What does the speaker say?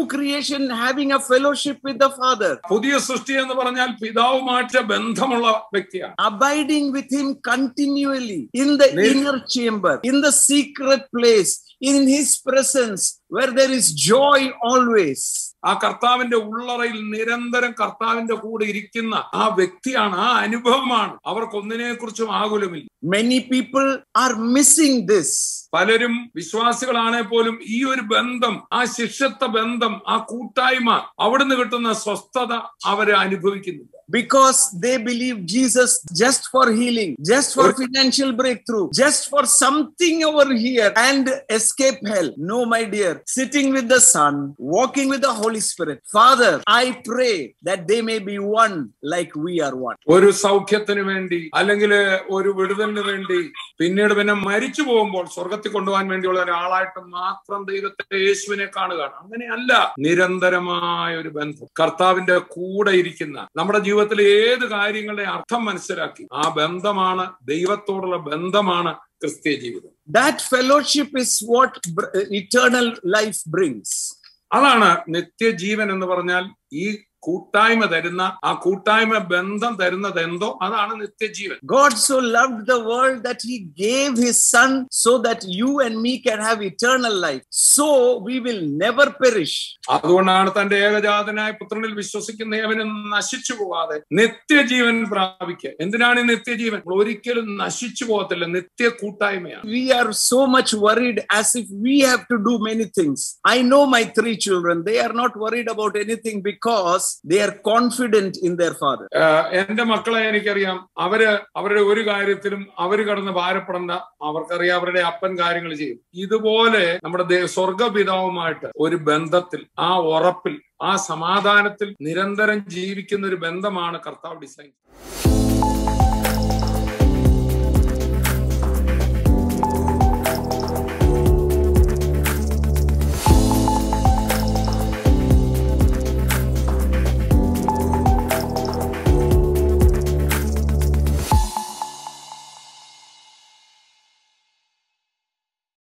creation having a fellowship with the Father, പുതിയ സൃഷ്ടി എന്ന് പറഞ്ഞാൽ പിതാവുമായിട്ട് ബന്ധമുള്ള വ്യക്തിയാണ് abiding with Him continually in the Yes. inner chamber, in the secret place, in His presence, where there is joy always. ആ കർത്താവിന്റെ ഉള്ളറയിൽ നിരന്തരം കർത്താവിന്റെ കൂടെ ഇരിക്കുന്ന ആ വ്യക്തിയാണ് ആ അനുഭവമാണ് അവർക്കൊന്നിനെ കുറിച്ചും ആകുലമില്ല Many people are missing this. പലരും വിശ്വാസികളാണെ പോലും ഈ ഒരു ബന്ധം ആ ശിഷ്യത്വ ബന്ധം ആ കൂട്ടായ്മ അവിടുന്ന് കിട്ടുന്ന സ്വസ്ഥത അവര് അനുഭവിക്കുന്നില്ല because they believe Jesus just for healing, just for financial breakthrough, just for something over here and escape hell. No, my dear, sitting with the Son, walking with the Holy Spirit. Father, I pray that they may be one like we are one. ഒരു സൗഖ്യത്തിന് വേണ്ടി അല്ലെങ്കിൽ ഒരു വിടുതലിന് വേണ്ടി പിന്നീട് പിന്നെ മരിച്ചു പോകുമ്പോൾ സ്വർഗത്തിൽ കൊണ്ടുപോകാൻ വേണ്ടിയുള്ള ഒരാളായിട്ട് മാത്രം ദൈവത്തെ യേശുവിനെ കാണുകയാണ് അങ്ങനെയല്ല നിരന്തരമായ ഒരു ബന്ധം കർത്താവിന്റെ കൂടെ ഇരിക്കുന്ന നമ്മുടെ ജീവിതത്തിലെ ഏത് കാര്യങ്ങളുടെ അർത്ഥം മനസ്സിലാക്കി ആ ബന്ധമാണ് ദൈവത്തോടുള്ള ബന്ധമാണ് ക്രിസ്തീയ ജീവിതം That fellowship is what br- eternal life brings. അതാണ് നിത്യജീവൻ എന്ന് പറഞ്ഞാൽ ഈ കൂട്ടായ്മ തരുന്ന ആ കൂട്ടായ്മ ബന്ധം തരുന്നത് എന്തോ അതാണ് നിത്യജീവൻ God so loved the world that he gave his son so that you and me can have eternal life. So we will never perish. അതുകൊണ്ടാണ് തന്റെ ഏകജാതനായ പുത്രനിൽ വിശ്വസിക്കുന്ന അവന് നശിച്ചു പോകാതെ നിത്യജീവൻ പ്രാപിക്കുക എന്തിനാണ് ഈ നിത്യജീവൻ നമ്മൾ ഒരിക്കലും നശിച്ചു പോകത്തില്ല നിത്യ കൂട്ടായ്മയാണ് We are so much worried as if we have to do many things. I know my three children, they are not worried about anything because they are confident in their father. ആഹ് എന്റെ മക്കളെ എനിക്കറിയാം അവര് അവരുടെ ഒരു കാര്യത്തിലും അവര് കടന്ന് ഭാരപ്പെടേണ്ട അവർക്കറിയാം അവരുടെ അപ്പൻ കാര്യങ്ങൾ ചെയ്യും ഇതുപോലെ നമ്മുടെ ദേ- സ്വർഗപിതാവുമായിട്ട് ഒരു ബന്ധത്തിൽ ആ ഉറപ്പിൽ ആ സമാധാനത്തിൽ നിരന്തരം ജീവിക്കുന്ന ഒരു ബന്ധമാണ് കർത്താവ് ഡിസൈൻ